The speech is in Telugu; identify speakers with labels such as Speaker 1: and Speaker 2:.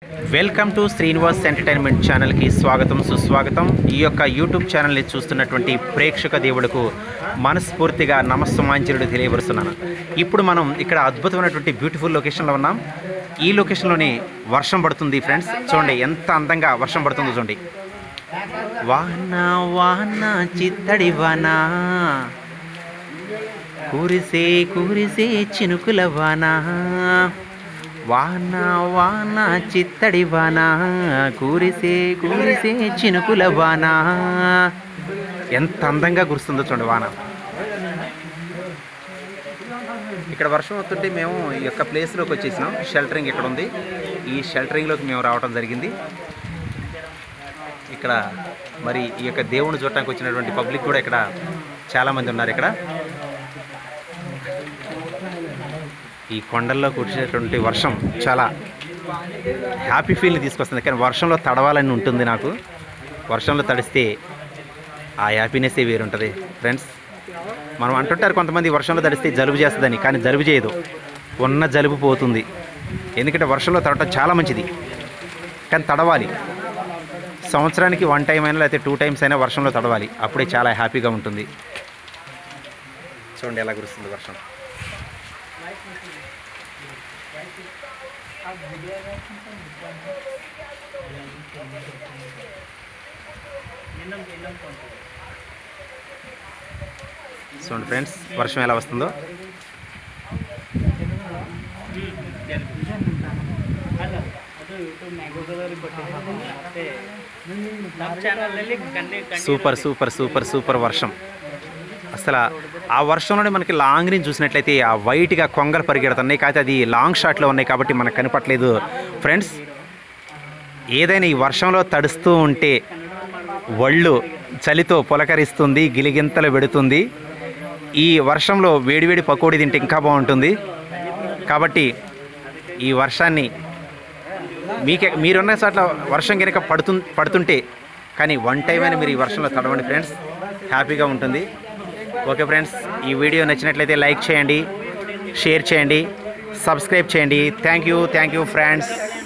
Speaker 1: వెల్కమ్ టు శ్రీనివాస్ ఎంటర్టైన్మెంట్ ఛానల్కి స్వాగతం సుస్వాగతం ఈ యొక్క యూట్యూబ్ ఛానల్ని చూస్తున్నటువంటి ప్రేక్షక దేవులకు మనస్ఫూర్తిగా నమస్సమాంజలుడు తెలియపరుస్తున్నాను ఇప్పుడు మనం ఇక్కడ అద్భుతమైనటువంటి బ్యూటిఫుల్ లొకేషన్లో ఉన్నాం ఈ లొకేషన్లోనే వర్షం పడుతుంది ఫ్రెండ్స్ చూడండి ఎంత అందంగా వర్షం పడుతుందో చూడండి వాన వాన చిత్తడి వాన కురిసే కురిసే చినుకుల వాన వాన వాన చిత్తడి వాన కురిసే కురిసే చినుకుల వాన ఎంత అందంగా కురుస్తుందో చూడండి వాన ఇక్కడ వర్షం వస్తుంటే మేము ఈ యొక్క ప్లేస్లోకి వచ్చేసినాం షెల్టరింగ్ ఇక్కడ ఉంది ఈ షెల్టరింగ్లోకి మేము రావడం జరిగింది ఇక్కడ మరి ఈ యొక్క దేవుని చూడటానికి వచ్చినటువంటి పబ్లిక్ కూడా ఇక్కడ చాలామంది ఉన్నారు ఇక్కడ ఈ కొండల్లో కురిసేటువంటి వర్షం చాలా హ్యాపీ ఫీల్ని తీసుకొస్తుంది కానీ వర్షంలో తడవాలని ఉంటుంది నాకు వర్షంలో తడిస్తే ఆ హ్యాపీనెస్సే వేరుంటుంది ఫ్రెండ్స్ మనం అంటుంటారు కొంతమంది వర్షంలో తడిస్తే జలుబు చేస్తుందని కానీ జలుబు చేయదు ఉన్న జలుబు పోతుంది ఎందుకంటే వర్షంలో తడటం చాలా మంచిది కానీ తడవాలి సంవత్సరానికి వన్ టైం అయినా లేకపోతే టూ టైమ్స్ అయినా వర్షంలో తడవాలి అప్పుడే చాలా హ్యాపీగా ఉంటుంది చూడండి ఎలా కురుస్తుంది వర్షం చూడండి ఫ్రెండ్స్ వర్షం ఎలా వస్తుందో సూపర్ సూపర్ సూపర్ సూపర్ వర్షం అసలు ఆ వర్షంలోనే మనకి లాంగ్ రేంజ్ చూసినట్లయితే ఆ వైట్గా కొంగలు పరిగెడుతున్నాయి కాకపోతే అది లాంగ్ షాట్లో ఉన్నాయి కాబట్టి మనకు కనపట్లేదు ఫ్రెండ్స్ ఏదైనా ఈ వర్షంలో తడుస్తూ ఉంటే ఒళ్ళు చలితో పులకరిస్తుంది గిలిగింతలు పెడుతుంది ఈ వర్షంలో వేడివేడి పకోడీ తింటే ఇంకా బాగుంటుంది కాబట్టి ఈ వర్షాన్ని మీకే మీరున్న చోట్ల వర్షం కనుక పడుతు పడుతుంటే కానీ వన్ టైం అయినా మీరు ఈ వర్షంలో తడవండి ఫ్రెండ్స్ హ్యాపీగా ఉంటుంది ఓకే ఫ్రెండ్స్ ఈ వీడియో నచ్చినట్లయితే లైక్ చేయండి షేర్ చేయండి సబ్స్క్రైబ్ చేయండి thank you thank you friends